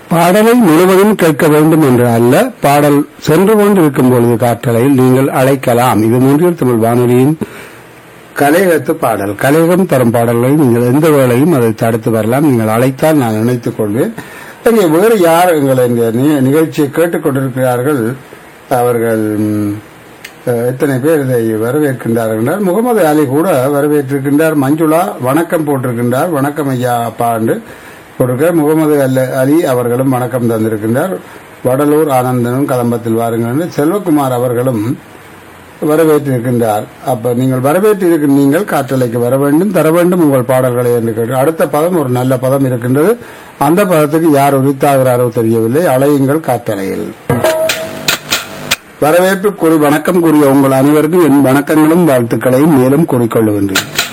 பாடலை முழுவதும் கேட்க வேண்டும் என்று அல்ல பாடல் சென்று கொண்டிருக்கும் பொழுது காற்றலையில் நீங்கள் அழைக்கலாம் இது மூன்றில் தமிழ் வானொலியின் கலையகத்து பாடல் கலையகம் தரும் பாடல்களை நீங்கள் எந்த வேளையும் அதை தடுத்து வரலாம் நீங்கள் அழைத்தால் நான் நினைத்துக் கொள்வேன் இங்கே வேறு யார் எங்களை இந்த நி- நிகழ்ச்சியை கேட்டுக் கொண்டிருக்கிறார்கள் அவர்கள் ம், அஹ், எத்தனை பேர் இதை வரவேற்கின்றார்கள் என்றால் முகமது அலி கூட வரவேற்றிருக்கின்றார் மஞ்சுளா வணக்கம் போட்டிருக்கின்றார் வணக்கம் ஐயா அப்பா என்று கொடுக்க முகமது அல்ல- அலி அவர்களும் வணக்கம் தந்திருக்கின்றார் வடலூர் ஆனந்தனும் கதம்பத்தில் வாருங்கள் என்று செல்வகுமார் அவர்களும் வரவேற்றிருக்கின்றார் அப்ப நீங்கள் வரவேற்றிருக்க நீங்கள் காற்றலைக்கு வர வேண்டும் தர வேண்டும் உங்கள் பாடல்களை என்று கேட்டு அடுத்த பதம் ஒரு நல்ல பதம் இருக்கின்றது அந்த பதத்துக்கு யார் உரித்தாகிறாரோ தெரியவில்லை அலையுங்கள் காற்றலையில் வரவேற்பு கூறி வணக்கம் கூறிய உங்கள் அனைவருக்கும் என் வணக்கங்களும் வாழ்த்துக்களையும் மேலும் கூறிக்கொள்ளுகின்றேன்